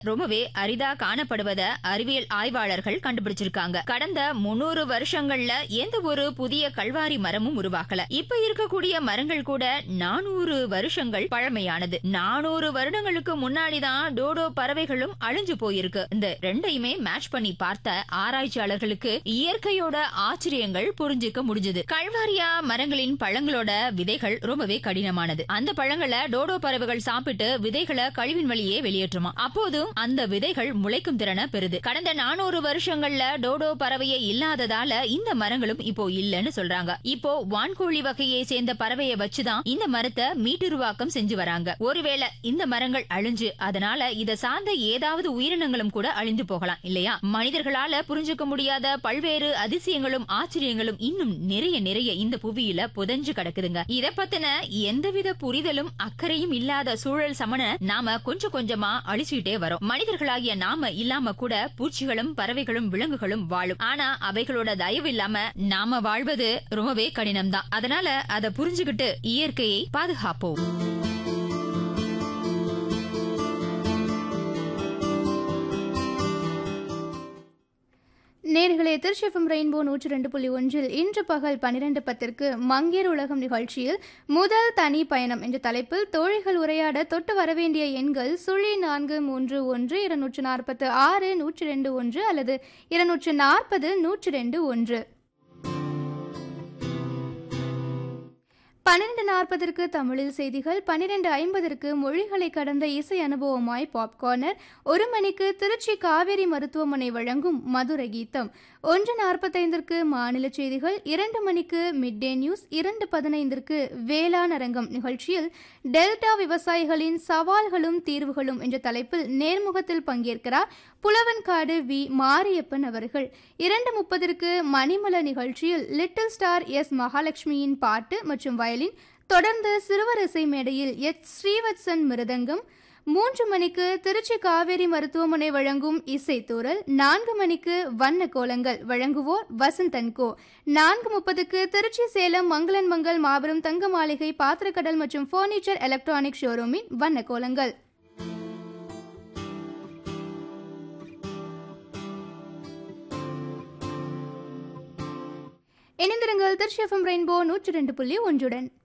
ரொம்பவே அரிதா காணப்படுவத அறிவியல் ஆய்வாளர்கள் கண்டுபிடிச்சிருக்காங்க கடந்த முன்னூறு வருஷங்கள்ல எந்த ஒரு புதிய கல்வாரி மரமும் உருவாக்கல இப்ப இருக்கக்கூடிய மரங்கள் கூட நானூறு வருஷங்கள் பழமையானது நானூறு வருடங்களுக்கு முன்னாடிதான் டோடோ பறவைகளும் அழிஞ்சு போயிருக்கு இந்த ரெண்டையுமே மேட்ச் பண்ணி பார்த்த ஆராய்ச்சியாளர்களுக்கு இயற்கையோட ஆச்சரியங்கள் புரிஞ்சுக்க முடிஞ்சது கல்வாரியா மரங்களின் பழங்களோட விதைகள் ரொம்பவே கடினமானது அந்த பழங்களை டோடோ பறவைகள் சாப்பிட்டு விதைகளை கழிவின் வழியே வெளியேற்றுமா அப்போதும் அந்த விதைகள் முளைக்கும் திறனை பெறுது கடந்த நானூறு வருஷங்கள்ல டோடோ பறவையே இல்லாததால இந்த மரங்களும் இப்போ இல்லன்னு சொல்றாங்க இப்போ வான்கோழி வகையை சேர்ந்த பறவையை வச்சுதான் இந்த மரத்தை மீட்டுருவாக்கம் செஞ்சு வராங்க ஒருவேளை இந்த மரங்கள் அழிஞ்சு அதனால இத சார்ந்த ஏதாவது உயிரினங்களும் கூட அழிந்து போகலாம் இல்லையா மனிதர்களால புரிஞ்சுக்க முடியாத பல்வேறு அதிசயங்களும் ஆச்சரியங்களும் இன்னும் நிறைய நிறைய இந்த புவியில புதைஞ்சு கிடக்குதுங்க இத பத்தின எந்தவித புரிதலும் அக்கறையும் இல்லாத சூழல் சமன நாம கொஞ்சம் கொஞ்சமா அழிச்சுட்டே வரோம் மனிதர்களாகிய நாம இல்லாம கூட பூச்சிகளும் பறவைகளும் விலங்குகளும் வாழும் ஆனா அவைகளோட தயவு இல்லாம நாம வாழ்வது ரொம்பவே கடினம்தான் அதனால அதை புரிஞ்சுகிட்டு இயற்கையை பாதுகாப்போம் நேர்களே திருச்சிஃபம் ரெயின்போ நூற்றி ரெண்டு புள்ளி ஒன்றில் இன்று பகல் பன்னிரண்டு பத்திற்கு மங்கேர் உலகம் நிகழ்ச்சியில் முதல் தனி பயணம் என்ற தலைப்பில் தோழிகள் உரையாட தொட்டு வரவேண்டிய எண்கள் சுழி நான்கு மூன்று ஒன்று இருநூற்று நாற்பத்து ஆறு நூற்றி ரெண்டு ஒன்று அல்லது இருநூற்று நாற்பது நூற்றி ரெண்டு ஒன்று பன்னிரண்டு நாற்பதற்கு தமிழில் செய்திகள் பன்னிரண்டு ஐம்பதற்கு மொழிகளை கடந்த இசை அனுபவமாய் பாப்கார்னர் ஒரு மணிக்கு திருச்சி காவேரி மருத்துவமனை வழங்கும் மதுரை கீதம் ஒன்று நாற்பத்தைந்திற்கு மாநில செய்திகள் இரண்டு மணிக்கு மிட் டே நியூஸ் இரண்டு பதினைந்திற்கு வேளாண் அரங்கம் நிகழ்ச்சியில் டெல்டா விவசாயிகளின் சவால்களும் தீர்வுகளும் என்ற தலைப்பில் நேர்முகத்தில் பங்கேற்கிறார் புலவன்காடு வி மாரியப்பன் அவர்கள் இரண்டு முப்பதற்கு மணிமல நிகழ்ச்சியில் லிட்டில் ஸ்டார் எஸ் மகாலட்சுமியின் பாட்டு மற்றும் வயலின் தொடர்ந்து சிறுவரிசை மேடையில் எச் ஸ்ரீவத்சன் மிருதங்கம் மூன்று மணிக்கு திருச்சி காவேரி மருத்துவமனை வழங்கும் இசைத்தூரல் நான்கு மணிக்கு வண்ண கோலங்கள் வழங்குவோர் வசந்தன்கோ நான்கு முப்பதுக்கு திருச்சி சேலம் மங்களன் மங்கள் மாபெரும் தங்க மாளிகை பாத்திரக்கடல் மற்றும் ஃபர்னிச்சர் எலக்ட்ரானிக் ஷோரூமின் வண்ண கோலங்கள் இணைந்திருங்கள் திருச்சி எஃப்எம் ரெயின்போ நூற்றி ரெண்டு புள்ளி ஒன்றுடன்